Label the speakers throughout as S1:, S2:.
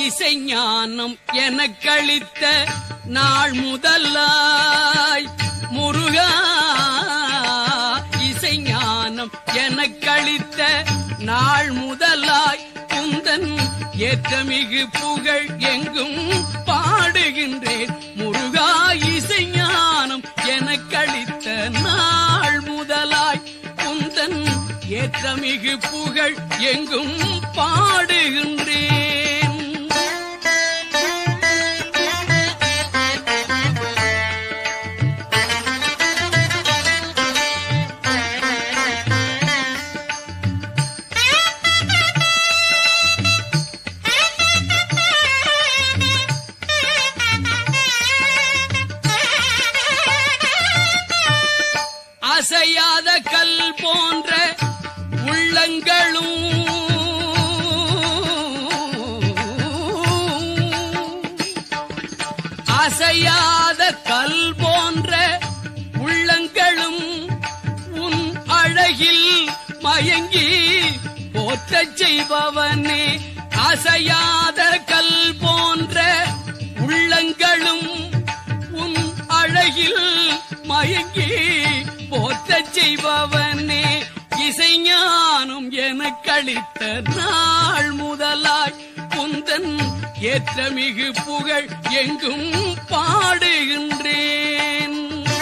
S1: இசைஞானம் எனக்களித்த நாள் முதலாய் முருகா இசைஞானம் எனக்களித்த நாள் முதலாய் குந்தன் ஏற்றமிகு புகழ் எங்கும் பாடுகின்றேன் முருகா இசைஞானம் எனக்களித்த நாள் முதலாய் குந்தன் ஏற்றமிகு புகழ் எங்கும் பாடுகின்றேன் அசையாத கல் போன்ற உள்ளங்களும் அசையாத கல் போன்ற உள்ளங்களும் உன் அழகில் மயங்கி போற்றச் செய்பவனே அசையாத கல் போன்ற உள்ளங்களும் உன் அழகில் மயங்கி போற்றச் செய்பவனே இசைஞானம் எனக்களித்த நாள் முதலாய் குந்தன் ஏற்றமிகு புகழ் எங்கும் பாடுகின்றேன்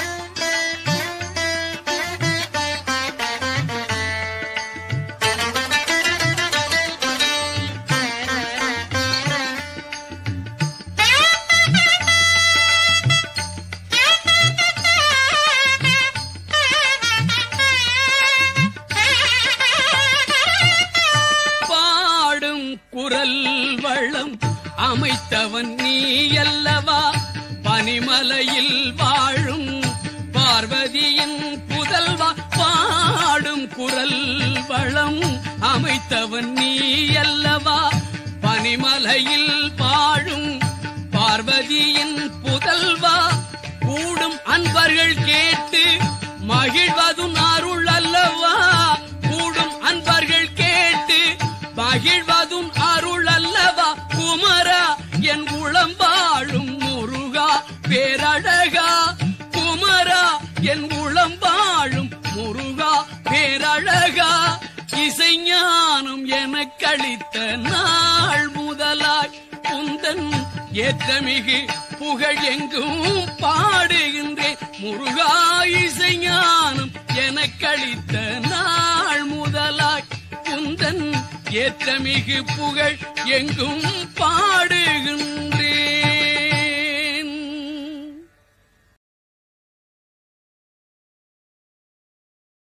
S1: பாடும் குரல் வளம் அமைத்தவன் நீ அல்லவா பனிமலையில் வாழும் பார்வதியின் புதல்வா பாடும் குரல் வளம் அமைத்தவன் நீ அல்லவா பனிமலையில் வாழும் பார்வதியின் புதல்வா கூடும் அன்பர்கள் கேட்டு மகிழ்வதும் அருள் அல்லவா கூடும் அன்பர்கள் கேட்டு மகிழ்வதும் அருள் அல்லவா குமரா என் உளம் வாழும் முருகா பேரழகா குமரா என் உளம் வாழும் முருகா பேரழகா இசைஞானம் எனக்களித்த நாள் முதலாய் குந்தன் ஏற்றமிகு புகழ் எங்கும் பாடுகின்றேன் முருகா இசைஞானம் எனக்களித்த நாள் முதலாய் குந்தன் ஏற்றமிகு புகழ் எங்கும் பாடுகின்றேன்